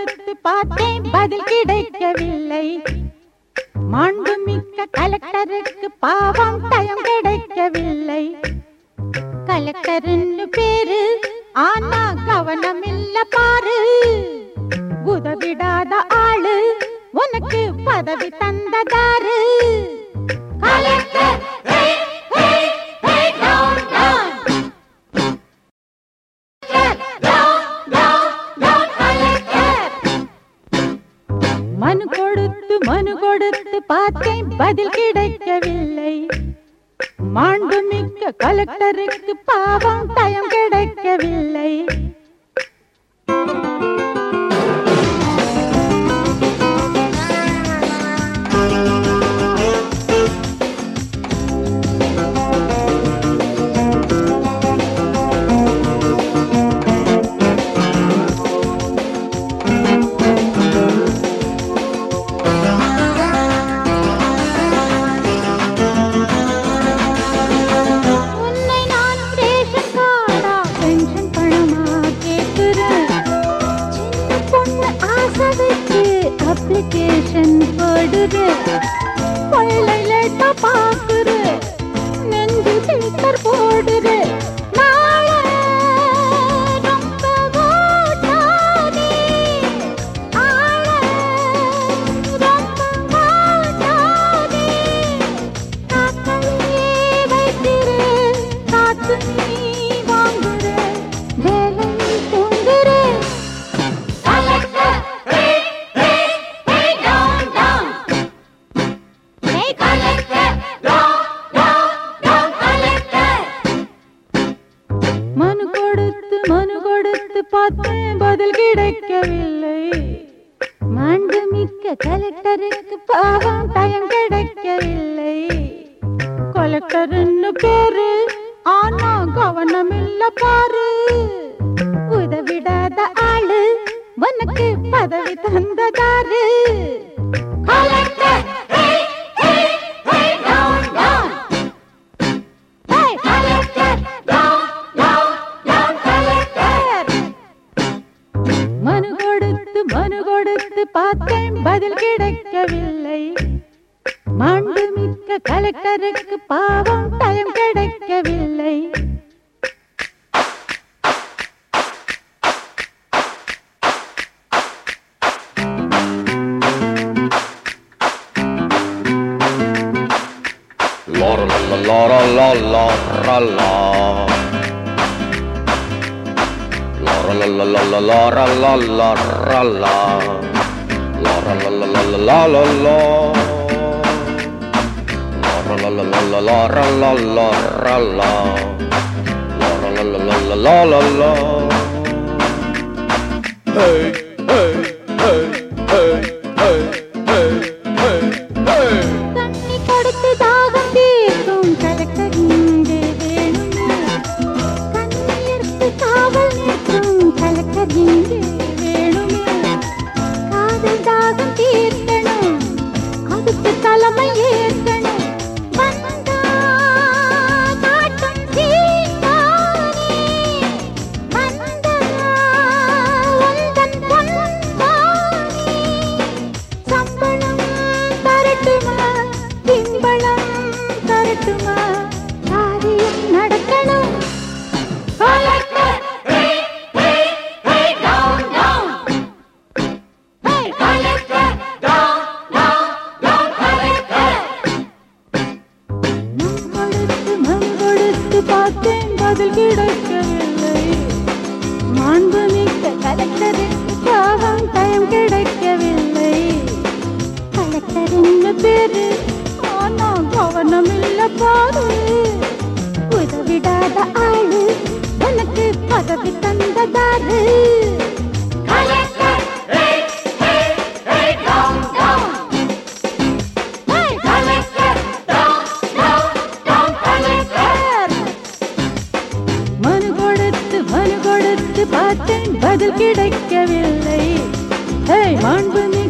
கொடுத்து பார்த்தேன் பதில் கிடைக்கவில்லை மாண்புமிக்க கலெக்டருக்கு பாவம் டயம் கிடைக்கவில்லை கலெக்டர்னு பேரு ஆனா கவனம் இல்ல பாரு உதவிடாத ஆளு உனக்கு பதவி தந்ததாரு கலெக்டர் மனு கொடுத்து மனு கொடுத்து பார்த்தேன் பதில் கிடைக்கவில்லை மாண்புமிக்க கலெக்டருக்கு பாவம் டயம் கிடைக்கவில்லை உன்னை நான் ரேஷன் கார்டா பென்ஷன் பணமா கேட்கிறேன் சின்ன பொண்ணு ஆசை வச்சு அப்ளிகேஷன் போடுறேன் கொள்ளை லேட்டா பாக்குறேன் நெஞ்சு பில்டர் போடுறேன் நாளை ரொம்ப ஓட்டாதே. ஆளை ரொம்ப ஓட்டாதே. காக்களையே வைத்திரு, காத்து நீ வாங்குற, வேலை தூங்குற. மனு கொடுத்து மனு கொடுத்து பார்த்தேன் பதில் கிடைக்கவில்லை மாண்புமிக்க கலெக்டருக்கு பாவம் டயம் கிடைக்கவில்லை கலெக்டர்னு பேரு ஆனா கவனம் இல்ல பாரு உதவிடாத ஆளு உனக்கு பதவி தந்ததாரு கலெக்டர் மனு கொடுத்து மனு கொடுத்து பார்த்தேன் பதில் கிடைக்கவில்லை மாண்புமிக்க கலெக்டருக்கு பாவம் டயம் கிடைக்கவில்லை La la la la la la la la la. La la la la la la la la la la la. La la la la la la la la la. La la la la la la la la la la la. La la la la la la la la la. Hey, hey, hey, hey, hey, hey, hey, hey. தண்ணி கொடுத்து தாகம் தீர்க்கும் collector இங்கே வேணுமே கண்ணீருக்கு காவல் நிற்கும் collector இங்கே வேணுமே காதல் தாகம் தீர்க்கணும் அதுக்கு தலைமை ஏற்கணும் வந்தா காட்டும் சீதானே வந்தா உந்தன் பொன்தானே சம்பளம் தரட்டுமா பின்பளம் தரட்டுமா காரியம் நடக்கணும் கலெக்டர் கொடுத்து மனு கொடுத்து பார்த்தேன் பதில் கிடைக்கவில்லை மாண்புமிக்க கலெக்டருக்கு பாவம் டயம் கிடைக்கவில்லை கலெக்டர் என்ன பேரு ஆனா கவனம் இல்ல பாரு உதவிடாத ஆளு உனக்கு பதவி தந்ததாரு கலெக்டர் மனு கொடுத்து மனு கொடுத்து பார்த்தேன் பதில் கிடைக்கவில்லை ஹே மாண்புமிக்க